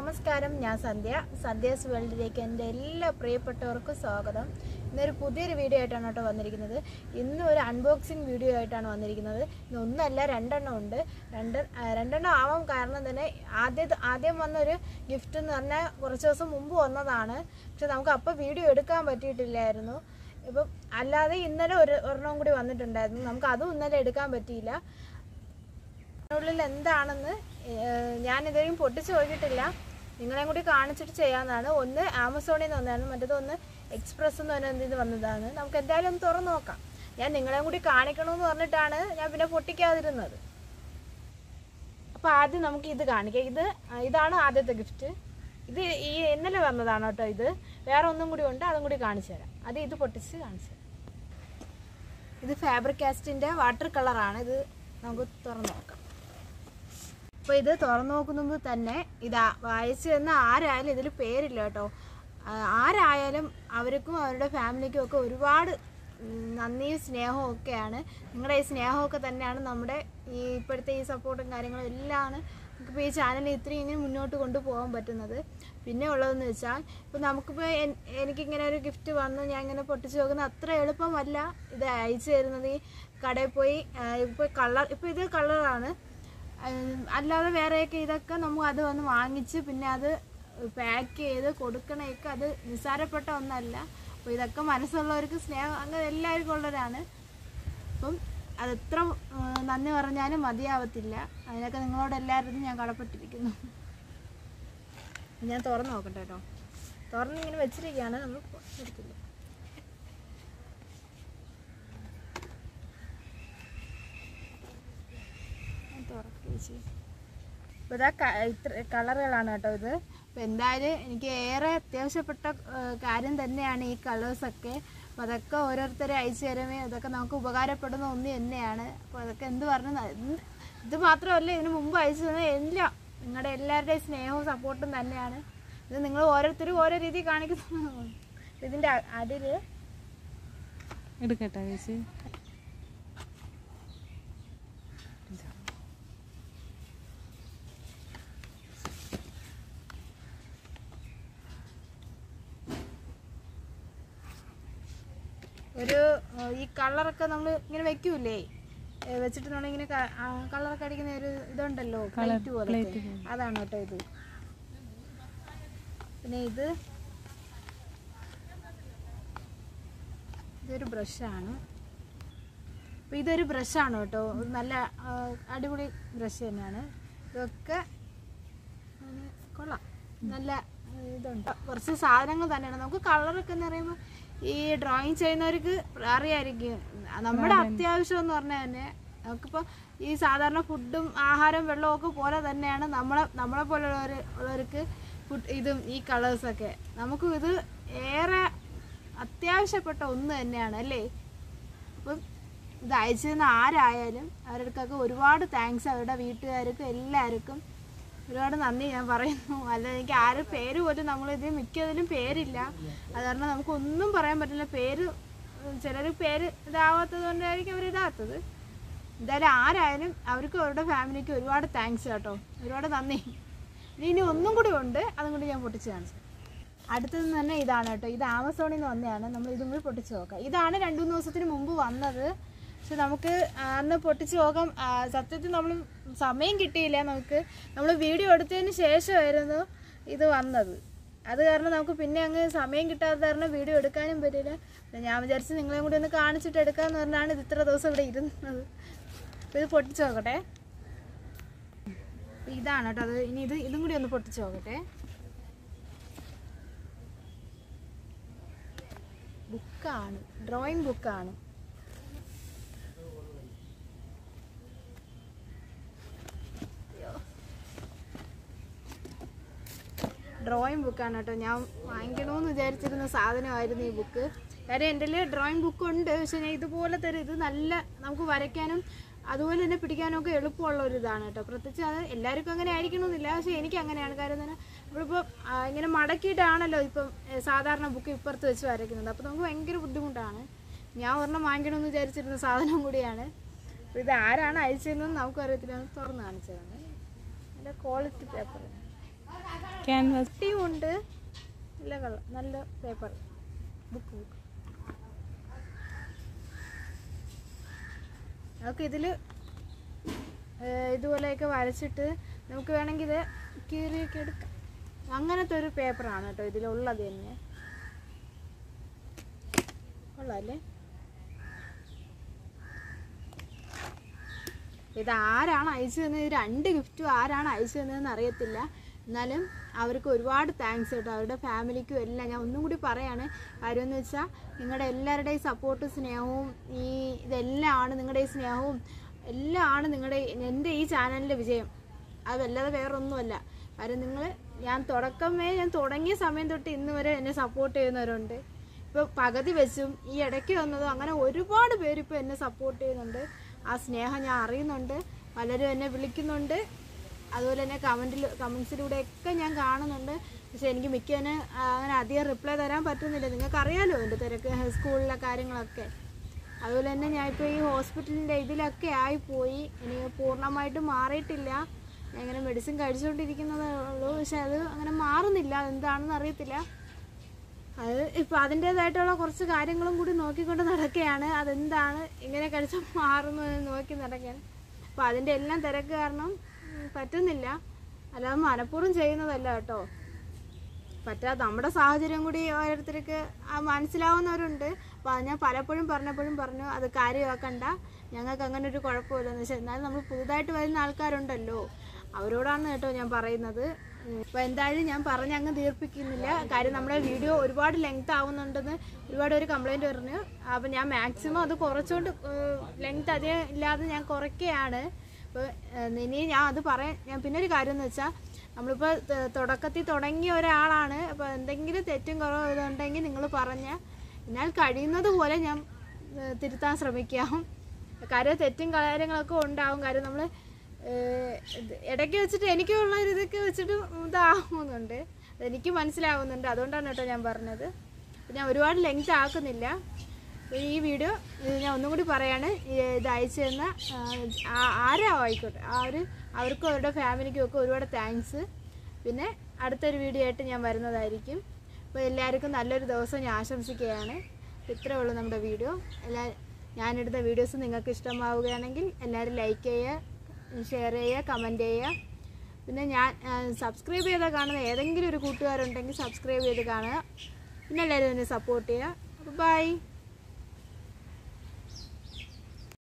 നമസ്കാരം ഞാൻ സന്ധ്യ സന്ധ്യാസ് വേൾഡിലേക്ക് എൻ്റെ എല്ലാ പ്രിയപ്പെട്ടവർക്കും സ്വാഗതം ഇന്നൊരു പുതിയൊരു വീഡിയോ ആയിട്ടാണ് കേട്ടോ വന്നിരിക്കുന്നത് ഇന്ന് ഒരു അൺബോക്സിങ് വീഡിയോ ആയിട്ടാണ് വന്നിരിക്കുന്നത് ഇന്ന് ഒന്നല്ല രണ്ടെണ്ണം ഉണ്ട് രണ്ട് ആ, രണ്ടെണ്ണം ആവാൻ കാരണം തന്നെ ആദ്യം ആദ്യം വന്നൊരു ഗിഫ്റ്റ് എന്ന് പറഞ്ഞാൽ കുറച്ച് ദിവസം മുമ്പ് വന്നതാണ് പക്ഷെ നമുക്ക് അപ്പോൾ വീഡിയോ എടുക്കാൻ പറ്റിയിട്ടില്ലായിരുന്നു ഇപ്പം അല്ലാതെ ഇന്നലെ ഒരു ഒരെണ്ണം കൂടി വന്നിട്ടുണ്ടായിരുന്നു നമുക്ക് അതും ഇന്നലെ എടുക്കാൻ പറ്റിയില്ല ഉള്ളിൽ എന്താണെന്ന് ഏഹ്, ഞാൻ ഇതുവരെയും പൊട്ടിച്ച് നോക്കിയിട്ടില്ല നിങ്ങളെയും കൂടി കാണിച്ചിട്ട് ചെയ്യാവുന്നതാണ് ഒന്ന് ആമസോണിൽ നിന്ന് വന്നതാണ് മറ്റേത് ഒന്ന് എക്സ്പ്രസ് എന്ന് പറഞ്ഞ ഇതിൽ വന്നതാണ് നമുക്ക് എന്തായാലും ഒന്ന് തുറന്ന് നോക്കാം ഞാൻ നിങ്ങളെയും കൂടി കാണിക്കണമെന്ന് പറഞ്ഞിട്ടാണ് ഞാൻ പിന്നെ പൊട്ടിക്കാതിരുന്നത് അപ്പോൾ ആദ്യം നമുക്ക് ഇത് കാണിക്കാം ഇത് ആ, ഇതാണ് ആദ്യത്തെ ഗിഫ്റ്റ് ഇത് ഈ ഇന്നലെ വന്നതാണ് കേട്ടോ ഇത് വേറെ ഒന്നും കൂടി ഉണ്ട് അതും കൂടി കാണിച്ചു തരാം അത് ഇത് പൊട്ടിച്ച് കാണിച്ചു തരാം ഇത് ഫാബ്രിക് കാസ്റ്റിൻ്റെ വാട്ടർ കളറാണ് ഇത് നമുക്ക് തുറന്ന് നോക്കാം അപ്പോൾ ഇത് തുറന്നു നോക്കുമ്പോൾ തന്നെ ഇതാ വായിച്ചു തന്ന ആരായാലും ഇതിൽ പേരില്ല കേട്ടോ ആ, ആരായാലും അവർക്കും അവരുടെ ഫാമിലിക്കും ഒക്കെ ഒരുപാട് ഉം, നന്ദിയും സ്നേഹവും ഒക്കെയാണ് നിങ്ങളുടെ ഈ സ്നേഹമൊക്കെ തന്നെയാണ് നമ്മുടെ ഈ ഇപ്പോഴത്തെ ഈ സപ്പോർട്ടും കാര്യങ്ങളും എല്ലാം ആണ് നമുക്കിപ്പോൾ ഈ ചാനൽ ഇത്രയും ഇങ്ങനെ മുന്നോട്ട് കൊണ്ടുപോകാൻ പറ്റുന്നത് പിന്നെ ഉള്ളതെന്ന് വെച്ചാൽ ഇപ്പോൾ നമുക്കിപ്പോൾ എൻ- എനിക്കിങ്ങനെ ഒരു ഗിഫ്റ്റ് വന്നു ഞാൻ ഇങ്ങനെ പൊട്ടിച്ച് നോക്കുന്നത് അത്ര എളുപ്പമല്ല ഇത് അയച്ചു തരുന്നത് ഈ കടയിൽ പോയി ഇപ്പോൾ കളർ ഇപ്പോൾ ഇത് കളറാണ് ഉം, അല്ലാതെ വേറെയൊക്കെ ഇതൊക്കെ നമുക്ക് അത് വന്ന് വാങ്ങിച്ച് പിന്നെ അത് പാക്ക് ചെയ്ത് കൊടുക്കണയൊക്കെ അത് നിസ്സാരപ്പെട്ട ഒന്നല്ല അപ്പോൾ ഇതൊക്കെ മനസ്സുള്ളവർക്ക് സ്നേഹം അങ്ങനെ എല്ലാവർക്കും ഉള്ളവരാണ് അപ്പം അത് എത്ര ഉം, നന്ദി പറഞ്ഞാലും മതിയാവത്തില്ല അതിനൊക്കെ നിങ്ങളോട് എല്ലാവരും ഞാൻ കടപ്പെട്ടിരിക്കുന്നു ഞാൻ തുറന്ന് നോക്കട്ടെ കേട്ടോ തുറന്ന് ഇങ്ങനെ വെച്ചിരിക്കുകയാണ് നമ്മൾ എടുക്കില്ല ഞാൻ തുറക്കി വെച്ച് അപ്പോൾ ഇതാ ക- ഇത്ര കളറുകളാണ് കേട്ടോ ഇത് അപ്പോൾ എന്തായാലും എനിക്ക് ഏറെ അത്യാവശ്യപ്പെട്ട ആ, കാര്യം തന്നെയാണ് ഈ കളേഴ്സൊക്കെ അപ്പോൾ അതൊക്കെ ഓരോരുത്തരെ അയച്ചു തരുമേ അതൊക്കെ നമുക്ക് ഉപകാരപ്പെടുന്ന ഒന്ന് തന്നെയാണ് അപ്പോൾ അതൊക്കെ എന്ത് പറഞ്ഞു ന- എന്ത് ഇത് മാത്രമല്ല ഇതിന് മുമ്പ് അയച്ചു തന്ന എല്ലാം നിങ്ങളുടെ എല്ലാവരുടെയും സ്നേഹവും സപ്പോർട്ടും തന്നെയാണ് ഇത് നിങ്ങൾ ഓരോരുത്തരും ഓരോ രീതി കാണിക്കുന്നു ഇതിൻ്റെ അതിൽ എടുക്കട്ടെ ചേച്ചി ഒരു ആ, ഈ കളറൊക്കെ നമ്മൾ ഇങ്ങനെ വെക്കൂലേ ഏ, വെച്ചിട്ട് നമ്മളിങ്ങനെ ക- ആ, കളറൊക്കെ അടിക്കുന്ന ഒരു ഇതുണ്ടല്ലോ പ്ലേറ്റ് പോലെ plate പോലെ. അതാണ് കേട്ടോ ഇത് പിന്നെ ഇത് ഇതൊരു ബ്രഷാണ് അപ്പോൾ ഇതൊരു ബ്രഷാണ് കേട്ടോ ഒരു നല്ല ആ, അടിപൊളി ബ്രഷ് തന്നെയാണ് ഇതൊക്കെ ഉം, കൊള്ളാം നല്ല ആ, ഇതുണ്ട് കുറച്ച് സാധനങ്ങൾ തന്നെയാണ് നമുക്ക് കളറൊക്കെ എന്ന് പറയുമ്പോൾ ഈ ഡ്രോയിങ് ചെയ്യുന്നവർക്ക് അറിയായിരിക്കും നമ്മുടെ അത്യാവശ്യം എന്ന് പറഞ്ഞാൽ തന്നെ നമുക്കിപ്പോൾ ഈ സാധാരണ ഫുഡും ആഹാരം വെള്ളവും ഒക്കെ പോലെ തന്നെയാണ് നമ്മളെ നമ്മളെ പോലുള്ളവർ ഉള്ളവർക്ക് ഫുഡ് ഇതും ഈ കളേഴ്സൊക്കെ നമുക്ക് ഇത് ഏറെ അത്യാവശ്യപ്പെട്ട ഒന്ന് തന്നെയാണ് അല്ലേ അപ്പം ഇത് അയച്ചു തന്ന ആരായാലും അവർക്കൊക്കെ ഒരുപാട് താങ്ക്സ് അവരുടെ വീട്ടുകാർക്കും എല്ലാവർക്കും ഒരുപാട് നന്ദി ഞാൻ പറയുന്നു അല്ല എനിക്ക് ആരും പേര് പോലും നമ്മളിത് മിക്കതിലും പേരില്ല അത് കാരണം നമുക്കൊന്നും പറയാൻ പറ്റില്ല പേര് ചിലർ പേര് ഇതാവാത്തത് കൊണ്ടായിരിക്കും അവർ ഇതാത്തത് എന്തായാലും ആരായാലും അവർക്കും അവരുടെ ഫാമിലിക്കും ഒരുപാട് താങ്ക്സ് കേട്ടോ ഒരുപാട് നന്ദി ഇനി ഇനി ഒന്നും കൂടി ഉണ്ട് അതും കൂടി ഞാൻ പൊട്ടിച്ച് കാണിച്ചു അടുത്തത് തന്നെ ഇതാണ് കേട്ടോ ഇത് ആമസോണിൽ നിന്ന് വന്നതാണ് നമ്മൾ ഇതും കൂടി പൊട്ടിച്ച് നോക്കാം ഇതാണ് രണ്ട് മൂന്ന് ദിവസത്തിന് മുമ്പ് വന്നത് പക്ഷെ നമുക്ക് അന്ന് പൊട്ടിച്ച് നോക്കാം ആ, സത്യത്തിൽ നമ്മൾ സമയം കിട്ടിയില്ല നമുക്ക് നമ്മൾ വീഡിയോ എടുത്തതിന് ശേഷമായിരുന്നു ഇത് വന്നത് അത് കാരണം നമുക്ക് പിന്നെ അങ്ങ് സമയം കിട്ടാത്ത കാരണം വീഡിയോ എടുക്കാനും പറ്റില്ല പിന്നെ ഞാൻ വിചാരിച്ച് നിങ്ങളെയും കൂടി ഒന്ന് കാണിച്ചിട്ട് എടുക്കാമെന്ന് പറഞ്ഞാണ് ഇത് ഇത്ര ദിവസം ഇവിടെ ഇരുന്നത് അപ്പോൾ ഇത് പൊട്ടിച്ച് നോക്കട്ടെ അപ്പോൾ ഇതാണ് കേട്ടോ അത് ഇനി ഇത് ഇതും കൂടി ഒന്ന് പൊട്ടിച്ച് നോക്കട്ടെ ബുക്കാണ് ഡ്രോയിങ് ബുക്കാണ് ഡ്രോയിങ് ബുക്കാണ് കേട്ടോ ഞാൻ വാങ്ങിക്കണമെന്ന് വിചാരിച്ചിരുന്ന സാധനമായിരുന്നു ഈ ബുക്ക് കാര്യം എൻ്റെ കയ്യിൽ ഡ്രോയിങ് ബുക്ക് ഉണ്ട് പക്ഷെ ഞാൻ ഇതുപോലെ തരും ഇത് നല്ല നമുക്ക് വരയ്ക്കാനും അതുപോലെ തന്നെ പിടിക്കാനും ഒക്കെ എളുപ്പമുള്ള ഒരു ഇതാണ് കേട്ടോ പ്രത്യേകിച്ച് അത് എല്ലാവർക്കും അങ്ങനെ ആയിരിക്കണമെന്നില്ല പക്ഷെ എനിക്ക് അങ്ങനെയാണ് കാര്യം തന്നെ നമ്മളിപ്പോൾ ആ, ഇങ്ങനെ മടക്കിയിട്ടാണല്ലോ ഇപ്പം ഏ, സാധാരണ ബുക്ക് ഇപ്പുറത്ത് വെച്ച് വരയ്ക്കുന്നത് അപ്പോൾ നമുക്ക് ഭയങ്കര ബുദ്ധിമുട്ടാണ് ഞാൻ ഒരെണ്ണം വാങ്ങിക്കണമെന്ന് വിചാരിച്ചിരുന്ന സാധനം കൂടിയാണ് അപ്പോൾ ഇത് ആരാണ് അയച്ചതെന്ന് നമുക്കും അറിയത്തില്ല ഒന്ന് തുറന്ന് കാണിച്ചതാണ് നല്ല ക്വാളിറ്റി പേപ്പർ ക്യാൻവാസ് കുട്ടിയും ഉണ്ട് നല്ല കളർ നല്ല പേപ്പർ ബുക്ക് ബുക്ക് നമുക്ക് ഇതിൽ ഇതുപോലെയൊക്കെ വരച്ചിട്ട് നമുക്ക് വേണമെങ്കിൽ ഇത് കീറിയൊക്കെ എടുക്കാം അങ്ങനത്തെ ഒരു പേപ്പറാണ് കേട്ടോ ഇതിലുള്ളത് തന്നെ കൊള്ളാല്ലേ ഇത് ആരാണ് അയച്ചു തന്നത് ഇത് രണ്ട് ഗിഫ്റ്റും ആരാണ് അയച്ചു തന്നതെന്ന് അറിയത്തില്ല എന്നാലും അവർക്ക് ഒരുപാട് താങ്ക്സ് കേട്ടോ അവരുടെ ഫാമിലിക്കും എല്ലാം ഞാൻ ഒന്നും കൂടി പറയാണ് കാര്യം എന്ന് വെച്ചാൽ നിങ്ങളുടെ എല്ലാവരുടെയും സപ്പോർട്ടും സ്നേഹവും ഈ ഇതെല്ലാമാണ് നിങ്ങളുടെ ഈ സ്നേഹവും എല്ലാമാണ് നിങ്ങളുടെ എൻ്റെ ഈ ചാനലിൻ്റെ വിജയം അതല്ലാതെ വേറൊന്നുമല്ല കാര്യം നിങ്ങൾ ഞാൻ തുടക്കമേ ഞാൻ തുടങ്ങിയ സമയം തൊട്ട് ഇന്ന് വരെ എന്നെ സപ്പോർട്ട് ചെയ്യുന്നവരുണ്ട് ഇപ്പോൾ പകുതി വെച്ചും ഈ ഇടയ്ക്ക് വന്നതും അങ്ങനെ ഒരുപാട് പേര് ഇപ്പോൾ എന്നെ സപ്പോർട്ട് ചെയ്യുന്നുണ്ട് ആ സ്നേഹം ഞാൻ അറിയുന്നുണ്ട് പലരും എന്നെ വിളിക്കുന്നുണ്ട് അതുപോലെ തന്നെ കമൻറ്റിൽ കമൻസിലൂടെയൊക്കെ ഞാൻ കാണുന്നുണ്ട് പക്ഷെ എനിക്ക് മിക്കതിന് അങ്ങനെ അധികം റിപ്ലൈ തരാൻ പറ്റുന്നില്ല നിങ്ങൾക്ക് അറിയാലോ എൻ്റെ തിരക്ക് സ്കൂളിലെ കാര്യങ്ങളൊക്കെ അതുപോലെ തന്നെ ഞാൻ ഇപ്പോൾ ഈ ഹോസ്പിറ്റലിൻ്റെ ഇതിലൊക്കെ ആയിപ്പോയി എനിക്ക് പൂർണ്ണമായിട്ട് മാറിയിട്ടില്ല ഞാൻ ഇങ്ങനെ മെഡിസിൻ കഴിച്ചുകൊണ്ടിരിക്കുന്നതേ ഉള്ളൂ പക്ഷെ അത് അങ്ങനെ മാറുന്നില്ല എന്താണെന്ന് അറിയത്തില്ല അത് ഇപ്പം അതിൻ്റേതായിട്ടുള്ള കുറച്ച് കാര്യങ്ങളും കൂടി നോക്കിക്കൊണ്ട് നടക്കുകയാണ് അതെന്താണ് ഇങ്ങനെ കഴിച്ചാൽ മാറുന്നു എന്ന് നോക്കി നടക്കുകയാണ് അപ്പം അതിൻ്റെ എല്ലാം തിരക്ക് കാരണം ഉം, പറ്റുന്നില്ല അല്ലാതെ മനഃപൂർവ്വം ചെയ്യുന്നതല്ല കേട്ടോ പറ്റാത്ത നമ്മുടെ സാഹചര്യം കൂടി ഓരോരുത്തർക്ക് ആ മനസ്സിലാവുന്നവരുണ്ട് അപ്പോൾ അത് ഞാൻ പലപ്പോഴും പറഞ്ഞപ്പോഴും പറഞ്ഞു അത് കാര്യമാക്കണ്ട ഞങ്ങൾക്ക് അങ്ങനെ ഒരു കുഴപ്പമില്ലെന്ന് വെച്ചാൽ എന്നാലും നമ്മൾ പുതുതായിട്ട് വരുന്ന ആൾക്കാരുണ്ടല്ലോ അവരോടാണ് കേട്ടോ ഞാൻ പറയുന്നത് അപ്പോൾ എന്തായാലും ഞാൻ പറഞ്ഞ് അങ്ങ് ദീർപ്പിക്കുന്നില്ല കാര്യം നമ്മുടെ വീഡിയോ ഒരുപാട് ലെങ്ത് ആവുന്നുണ്ടെന്ന് ഒരുപാട് ഒരു കംപ്ലൈൻറ്റ് പറഞ്ഞു അപ്പോൾ ഞാൻ മാക്സിമം അത് കുറച്ചുകൊണ്ട് ലെങ്ത് അധികം ഇല്ലാതെ ഞാൻ കുറയ്ക്കുകയാണ് അപ്പോൾ ഇനി ഞാൻ അത് പറയാൻ ഞാൻ പിന്നെ ഒരു കാര്യം എന്ന് വെച്ചാൽ നമ്മളിപ്പോൾ തുടക്കത്തിൽ തുടങ്ങിയ ഒരാളാണ് അപ്പോൾ എന്തെങ്കിലും തെറ്റും കുറവും ഇതുണ്ടെങ്കിൽ നിങ്ങൾ പറഞ്ഞ എന്നാൽ കഴിയുന്നത് പോലെ ഞാൻ ഏഹ്, തിരുത്താൻ ശ്രമിക്കാം കാര്യം തെറ്റും കാര്യങ്ങളൊക്കെ ഉണ്ടാവും കാര്യം നമ്മൾ ഇടയ്ക്ക് വെച്ചിട്ട് എനിക്കുള്ള ഒരു ഇതൊക്കെ വെച്ചിട്ട് ഇതാവുന്നുണ്ട് അതെനിക്ക് മനസ്സിലാവുന്നുണ്ട് അതുകൊണ്ടാണ് കേട്ടോ ഞാൻ പറഞ്ഞത് അപ്പോൾ ഞാൻ ഒരുപാട് ലെങ്ത് ആക്കുന്നില്ല അപ്പോൾ ഈ വീഡിയോ ഇത് ഞാൻ ഒന്നും കൂടി പറയാണ് ഈ ഇത് അയച്ചു തന്ന ആ, ആ- ആരാ ആയിക്കോട്ടെ ആ ഒരു അവർക്കും അവരുടെ ഫാമിലിക്കും ഒക്കെ ഒരുപാട് താങ്ക്സ് പിന്നെ അടുത്തൊരു വീഡിയോ ആയിട്ട് ഞാൻ വരുന്നതായിരിക്കും അപ്പോൾ എല്ലാവർക്കും നല്ലൊരു ദിവസം ഞാൻ ആശംസിക്കുകയാണ് അപ്പോൾ ഇത്രേ ഉള്ളൂ നമ്മുടെ വീഡിയോ എല്ലാ ഞാനെടുത്ത വീഡിയോസ് നിങ്ങൾക്ക് ഇഷ്ടമാവുകയാണെങ്കിൽ എല്ലാവരും ലൈക്ക് ചെയ്യുക ഷെയർ ചെയ്യുക കമൻറ്റ് ചെയ്യുക പിന്നെ ഞാൻ സബ്സ്ക്രൈബ് ചെയ്താൽ കാണുന്ന ഏതെങ്കിലും ഒരു കൂട്ടുകാരുണ്ടെങ്കിൽ സബ്സ്ക്രൈബ് ചെയ്ത് കാണുക പിന്നെ എല്ലാവരും എന്നെ സപ്പോർട്ട് ചെയ്യുക അപ്പോൾ ബൈ